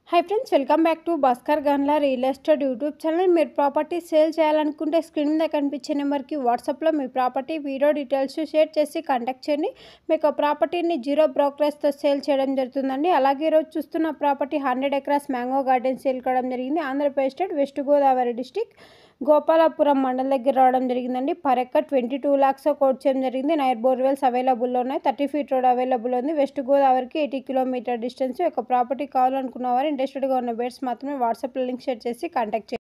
high friends welcome back to Bhaskar గన్లా real estate YouTube channel మీరు property sale చేయాలనుకుంటే screen మీద కనిపించే నెంబర్కి వాట్సాప్లో మీ ప్రాపర్టీ వీడియో డీటెయిల్స్ షేర్ చేసి కాంటాక్ట్ చేయండి మీకు ఆ ప్రాపర్టీని జీరో బ్రోకరేజ్తో సేల్ చేయడం జరుగుతుందండి అలాగే ఈరోజు చూస్తున్న property hundred acres mango garden sale కావడం జరిగింది Andhra Pradesh state west Godavari district Gopalapuram mandal దగ్గర రావడం జరిగిందండి per acre twenty two lakhs coat చేయడం జరిగింది నైర్ బోర్వెల్స్ అవైలబుల్లో ఉన్నాయి థర్టీ ఫీట్ రోడ్ అవైలబుల్ ఉంది వెస్ట్ గోదావరికి ఎయిటీ కిలోమీటర్ డిస్టెన్స్ ఒక ప్రాపర్టీ కావాలనుకున్న వారు ఇంట్రెస్టెడ్గా ఉన్న బేట్స్ మాత్రమే వాట్సాప్లో లింక్ షేర్ చేసి కాంటాక్ట్ చేయండి